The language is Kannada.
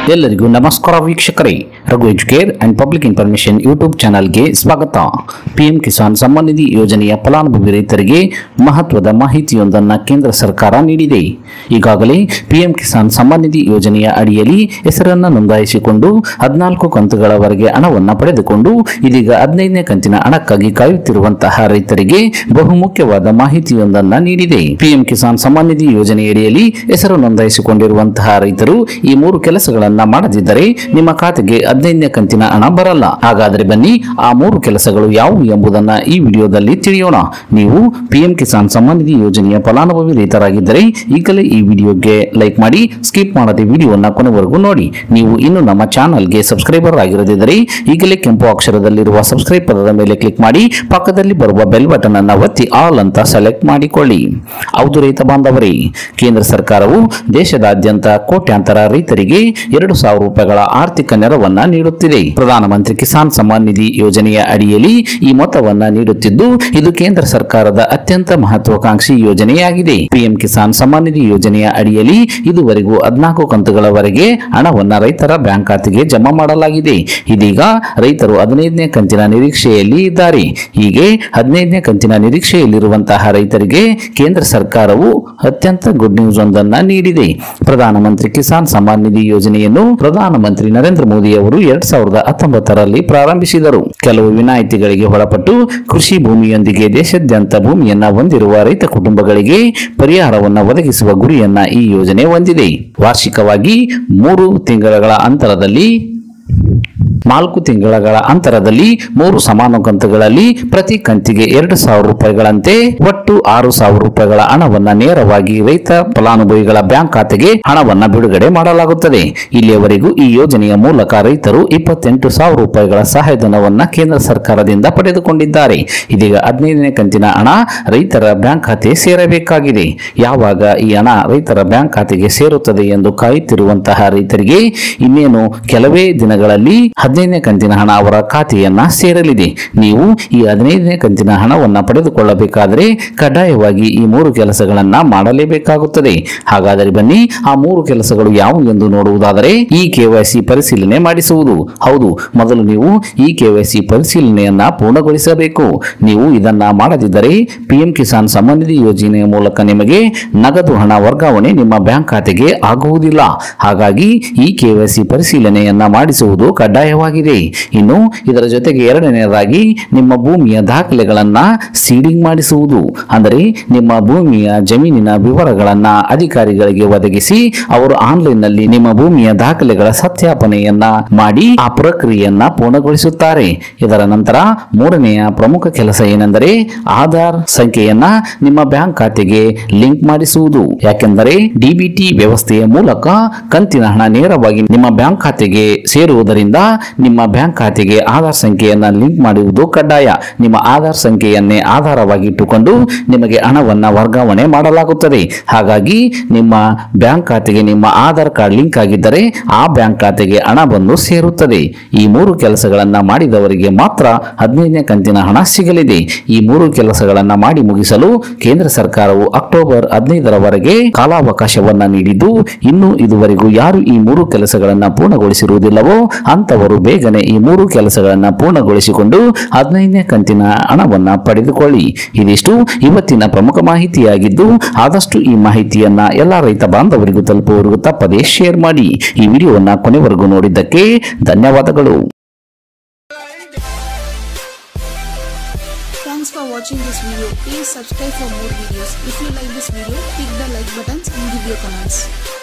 ಎಲ್ಲರಿಗೂ ನಮಸ್ಕಾರ ವೀಕ್ಷಕರೇ Raghu Educare and public information YouTube ಚಾನಲ್ಗೆ ಸ್ವಾಗತ ಪಿಎಂ ಕಿಸಾನ್ ಸಮ್ಮಾನ್ ನಿಧಿ ಯೋಜನೆಯ ಫಲಾನುಭವಿ ರೈತರಿಗೆ ಮಹತ್ವದ ಮಾಹಿತಿಯೊಂದನ್ನು ಕೇಂದ್ರ ಸರ್ಕಾರ ನೀಡಿದೆ ಈಗಾಗಲೇ ಪಿಎಂ ಕಿಸಾನ್ ಸಮ್ಮಾನ್ ನಿಧಿ ಯೋಜನೆಯ ಅಡಿಯಲ್ಲಿ ಹೆಸರನ್ನು ನೋಂದಾಯಿಸಿಕೊಂಡು ಹದಿನಾಲ್ಕು ಕಂತುಗಳವರೆಗೆ ಹಣವನ್ನು ಪಡೆದುಕೊಂಡು ಇದೀಗ ಹದಿನೈದನೇ ಕಂತಿನ ಹಣಕ್ಕಾಗಿ ಕಾಯುತ್ತಿರುವಂತಹ ರೈತರಿಗೆ ಬಹುಮುಖ್ಯವಾದ ಮಾಹಿತಿಯೊಂದನ್ನು ನೀಡಿದೆ ಪಿಎಂ ಕಿಸಾನ್ ಸಮ್ಮಾನ್ ನಿಧಿ ಯೋಜನೆಯಡಿಯಲ್ಲಿ ಹೆಸರು ನೋಂದಾಯಿಸಿಕೊಂಡಿರುವಂತಹ ರೈತರು ಈ ಮೂರು ಕೆಲಸಗಳನ್ನ ಮಾಡದಿದ್ದರೆ ನಿಮ್ಮ ಖಾತೆಗೆ ಹದಿನೈದನೇ ಕಂತಿನ ಹಣ ಬರಲ್ಲ ಹಾಗಾದ್ರೆ ಬನ್ನಿ ಆ ಮೂರು ಕೆಲಸಗಳು ಯಾವುವು ಎಂಬುದನ್ನ ಈ ವಿಡಿಯೋದಲ್ಲಿ ತಿಳಿಯೋಣ ನೀವು ಪಿಎಂ ಕಿಸಾನ್ ಸಮ್ಮಾನ್ ನಿಧಿ ಯೋಜನೆಯ ಫಲಾನುಭವಿ ರೈತರಾಗಿದ್ದರೆ ಈಗಲೇ ಈ ವಿಡಿಯೋಗೆ ಲೈಕ್ ಮಾಡಿ ಸ್ಕಿಪ್ ಮಾಡದೆ ವಿಡಿಯೋನ ಕೊನೆವರೆಗೂ ನೋಡಿ ನೀವು ಇನ್ನು ನಮ್ಮ ಚಾನಲ್ಗೆ ಸಬ್ಸ್ಕ್ರೈಬರ್ ಆಗಿರದಿದ್ದರೆ ಈಗಲೇ ಕೆಂಪು ಅಕ್ಷರದಲ್ಲಿರುವ ಸಬ್ಸ್ಕ್ರೈಬ್ ಪದದ ಮೇಲೆ ಕ್ಲಿಕ್ ಮಾಡಿ ಪಕ್ಕದಲ್ಲಿ ಬರುವ ಬೆಲ್ ಬಟನ್ ಅನ್ನ ಒತ್ತಿ ಆಲ್ ಅಂತ ಸೆಲೆಕ್ಟ್ ಮಾಡಿಕೊಳ್ಳಿ ಹೌದು ರೈತ ಬಾಂಧವರೇ ಕೇಂದ್ರ ಸರ್ಕಾರವು ದೇಶದಾದ್ಯಂತ ಕೋಟ್ಯಾಂತರ ರೈತರಿಗೆ ಎರಡು ಸಾವಿರ ರೂಪಾಯಿಗಳ ಆರ್ಥಿಕ ನೆರವನ್ನ ನೀಡುತ್ತಿದೆ ಪ್ರಧಾನಮಂತ್ರಿ ಕಿಸಾನ್ ಸಮ್ಮಾನ್ ನಿಧಿ ಯೋಜನೆಯ ಅಡಿಯಲ್ಲಿ ಈ ಮೊತ್ತವನ್ನ ನೀಡುತ್ತಿದ್ದು ಇದು ಕೇಂದ್ರ ಸರ್ಕಾರದ ಅತ್ಯಂತ ಮಹತ್ವಾಕಾಂಕ್ಷಿ ಯೋಜನೆಯಾಗಿದೆ ಪಿಎಂ ಕಿಸಾನ್ ಸಮ್ಮಾನ್ ನಿಧಿ ಯೋಜನೆಯ ಅಡಿಯಲ್ಲಿ ಇದುವರೆಗೂ ಹದಿನಾಲ್ಕು ಕಂತುಗಳವರೆಗೆ ಹಣವನ್ನ ರೈತರ ಬ್ಯಾಂಕ್ ಖಾತೆಗೆ ಜಮಾ ಮಾಡಲಾಗಿದೆ ಇದೀಗ ರೈತರು ಹದಿನೈದನೇ ಕಂತಿನ ನಿರೀಕ್ಷೆಯಲ್ಲಿ ಇದ್ದಾರೆ ಹೀಗೆ ಹದಿನೈದನೇ ಕಂತಿನ ನಿರೀಕ್ಷೆಯಲ್ಲಿರುವಂತಹ ರೈತರಿಗೆ ಕೇಂದ್ರ ಸರ್ಕಾರವು ಅತ್ಯಂತ ಗುಡ್ ನ್ಯೂಸ್ ಒಂದನ್ನ ನೀಡಿದೆ ಪ್ರಧಾನಮಂತ್ರಿ ಕಿಸಾನ್ ಸಮ್ಮಾನ್ ನಿಧಿ ಯೋಜನೆಯನ್ನು ಪ್ರಧಾನಮಂತ್ರಿ ನರೇಂದ್ರ ಮೋದಿ ಅವರು ಎರಡ್ ಸಾವಿರದ ಹತ್ತೊಂಬತ್ತರಲ್ಲಿ ಪ್ರಾರಂಭಿಸಿದರು ಕೆಲವು ವಿನಾಯಿತಿಗಳಿಗೆ ಒಳಪಟ್ಟು ಕೃಷಿ ಭೂಮಿಯೊಂದಿಗೆ ದೇಶಾದ್ಯಂತ ಭೂಮಿಯನ್ನ ಹೊಂದಿರುವ ರೈತ ಕುಟುಂಬಗಳಿಗೆ ಪರಿಹಾರವನ್ನು ಒದಗಿಸುವ ಗುರಿಯನ್ನ ಈ ಯೋಜನೆ ಹೊಂದಿದೆ ವಾರ್ಷಿಕವಾಗಿ ಮೂರು ತಿಂಗಳ ಅಂತರದಲ್ಲಿ ನಾಲ್ಕು ತಿಂಗಳ ಅಂತರದಲ್ಲಿ ಮೂರು ಸಮಾನ ಕಂತುಗಳಲ್ಲಿ ಪ್ರತಿ ಕಂತಿಗೆ ಎರಡು ಸಾವಿರ ರೂಪಾಯಿಗಳಂತೆ ಒಟ್ಟು ಆರು ಸಾವಿರ ರೂಪಾಯಿಗಳ ಹಣವನ್ನ ನೇರವಾಗಿ ರೈತ ಫಲಾನುಭವಿಗಳ ಬ್ಯಾಂಕ್ ಖಾತೆಗೆ ಹಣವನ್ನ ಬಿಡುಗಡೆ ಮಾಡಲಾಗುತ್ತದೆ ಇಲ್ಲಿಯವರೆಗೂ ಈ ಯೋಜನೆಯ ಮೂಲಕ ರೈತರು ಇಪ್ಪತ್ತೆಂಟು ಸಾವಿರ ರೂಪಾಯಿಗಳ ಸಹಾಯಧನವನ್ನ ಕೇಂದ್ರ ಸರ್ಕಾರದಿಂದ ಪಡೆದುಕೊಂಡಿದ್ದಾರೆ ಇದೀಗ ಹದಿನೈದನೇ ಕಂತಿನ ಹಣ ರೈತರ ಬ್ಯಾಂಕ್ ಖಾತೆ ಸೇರಬೇಕಾಗಿದೆ ಯಾವಾಗ ಈ ಹಣ ರೈತರ ಬ್ಯಾಂಕ್ ಖಾತೆಗೆ ಸೇರುತ್ತದೆ ಎಂದು ಕಾಯುತ್ತಿರುವಂತಹ ರೈತರಿಗೆ ಇನ್ನೇನು ಕೆಲವೇ ದಿನಗಳಲ್ಲಿ ಹದಿನೈದನೇ ಕಂತಿನ ಹಣ ಅವರ ಖಾತೆಯನ್ನ ಸೇರಲಿದೆ ನೀವು ಈ ಹದಿನೈದನೇ ಕಂತಿನ ಹಣವನ್ನ ಪಡೆದುಕೊಳ್ಳಬೇಕಾದರೆ ಕಡ್ಡಾಯವಾಗಿ ಈ ಮೂರು ಕೆಲಸಗಳನ್ನ ಮಾಡಲೇಬೇಕಾಗುತ್ತದೆ ಹಾಗಾದರೆ ಬನ್ನಿ ಆ ಮೂರು ಕೆಲಸಗಳು ಯಾವುವು ಎಂದು ನೋಡುವುದಾದರೆ ಈ ಕೆವೈಸಿ ಪರಿಶೀಲನೆ ಮಾಡಿಸುವುದು ಹೌದು ಮೊದಲು ನೀವು ಈ ಕೆವೈಸಿ ಪರಿಶೀಲನೆಯನ್ನ ಪೂರ್ಣಗೊಳಿಸಬೇಕು ನೀವು ಇದನ್ನ ಮಾಡದಿದ್ದರೆ ಪಿಎಂ ಕಿಸಾನ್ ಸಮ್ಮಾನ್ ನಿಧಿ ಯೋಜನೆಯ ಮೂಲಕ ನಿಮಗೆ ನಗದು ಹಣ ವರ್ಗಾವಣೆ ನಿಮ್ಮ ಬ್ಯಾಂಕ್ ಖಾತೆಗೆ ಆಗುವುದಿಲ್ಲ ಹಾಗಾಗಿ ಈ ಕೆವೈಸಿ ಪರಿಶೀಲನೆಯನ್ನ ಮಾಡಿಸುವುದು ಕಡ್ಡಾಯವಾಗಿದೆ ಇನ್ನು ಇದರ ಜೊತೆಗೆ ಎರಡನೆಯದಾಗಿ ನಿಮ್ಮ ಭೂಮಿಯ ದಾಖಲೆಗಳನ್ನ ಸೀಡಿಂಗ್ ಮಾಡಿಸುವುದು ಅಂದರೆ ನಿಮ್ಮ ಭೂಮಿಯ ಜಮೀನಿನ ವಿವರಗಳನ್ನ ಅಧಿಕಾರಿಗಳಿಗೆ ಒದಗಿಸಿ ಅವರು ಆನ್ಲೈನ್ ನಲ್ಲಿ ನಿಮ್ಮ ಭೂಮಿಯ ದಾಖಲೆಗಳ ಸತ್ಯಾಪನೆಯನ್ನ ಮಾಡಿ ಆ ಪ್ರಕ್ರಿಯೆಯನ್ನ ಪೂರ್ಣಗೊಳಿಸುತ್ತಾರೆ ಇದರ ನಂತರ ಮೂರನೆಯ ಪ್ರಮುಖ ಕೆಲಸ ಏನೆಂದರೆ ಆಧಾರ್ ಸಂಖ್ಯೆಯನ್ನ ನಿಮ್ಮ ಬ್ಯಾಂಕ್ ಖಾತೆಗೆ ಲಿಂಕ್ ಮಾಡಿಸುವುದು ಯಾಕೆಂದರೆ ಡಿಬಿಟಿ ವ್ಯವಸ್ಥೆಯ ಮೂಲಕ ಕಂತಿನ ಹಣ ನೇರವಾಗಿ ನಿಮ್ಮ ಬ್ಯಾಂಕ್ ಖಾತೆಗೆ ಸೇರುವುದರಿಂದ ನಿಮ್ಮ ಬ್ಯಾಂಕ್ ಖಾತೆಗೆ ಆಧಾರ್ ಸಂಖ್ಯೆಯನ್ನ ಲಿಂಕ್ ಮಾಡುವುದು ಕಡ್ಡಾಯ ನಿಮ್ಮ ಆಧಾರ್ ಸಂಖ್ಯೆಯನ್ನೇ ಆಧಾರವಾಗಿ ಇಟ್ಟುಕೊಂಡು ನಿಮಗೆ ಹಣವನ್ನ ವರ್ಗಾವಣೆ ಮಾಡಲಾಗುತ್ತದೆ ಹಾಗಾಗಿ ನಿಮ್ಮ ಬ್ಯಾಂಕ್ ಖಾತೆಗೆ ನಿಮ್ಮ ಆಧಾರ್ ಕಾರ್ಡ್ ಲಿಂಕ್ ಆಗಿದ್ದರೆ ಆ ಬ್ಯಾಂಕ್ ಖಾತೆಗೆ ಹಣ ಬಂದು ಸೇರುತ್ತದೆ ಈ ಮೂರು ಕೆಲಸಗಳನ್ನ ಮಾಡಿದವರಿಗೆ ಮಾತ್ರ ಹದಿನೈದನೇ ಕಂತಿನ ಹಣ ಸಿಗಲಿದೆ ಈ ಮೂರು ಕೆಲಸಗಳನ್ನ ಮಾಡಿ ಮುಗಿಸಲು ಕೇಂದ್ರ ಸರ್ಕಾರವು ಅಕ್ಟೋಬರ್ ಹದಿನೈದರವರೆಗೆ ಕಾಲಾವಕಾಶವನ್ನ ನೀಡಿದ್ದು ಇನ್ನು ಇದುವರೆಗೂ ಯಾರು ಈ ಮೂರು ಕೆಲಸಗಳನ್ನ ಪೂರ್ಣಗೊಳಿಸಿರುವುದಿಲ್ಲವೋ ಅಂತವರು ಬೇಗನೆ ಈ ಮೂರು ಕೆಲಸಗಳನ್ನ ಪೂರ್ಣಗೊಳಿಸಿಕೊಂಡು ಹದಿನೈದನೇ ಕಂತಿನ ಹಣವನ್ನ ಪಡೆದುಕೊಳ್ಳಿ ಇದಿಷ್ಟು ಇವತ್ತಿನ ಪ್ರಮುಖ ಮಾಹಿತಿಯಾಗಿದ್ದು ಆದಷ್ಟು ಈ ಮಾಹಿತಿಯನ್ನ ಎಲ್ಲ ರೈತ ಬಾಂಧವರಿಗೂ ತಲುಪುವವರೆಗೂ ತಪ್ಪದೇ ಶೇರ್ ಮಾಡಿ ಈ ವಿಡಿಯೋವನ್ನ ಕೊನೆವರೆಗೂ ನೋಡಿದ್ದಕ್ಕೆ ಧನ್ಯವಾದಗಳು Thanks for watching this video. Please subscribe for more videos. If you like this video, click the like buttons and give your comments.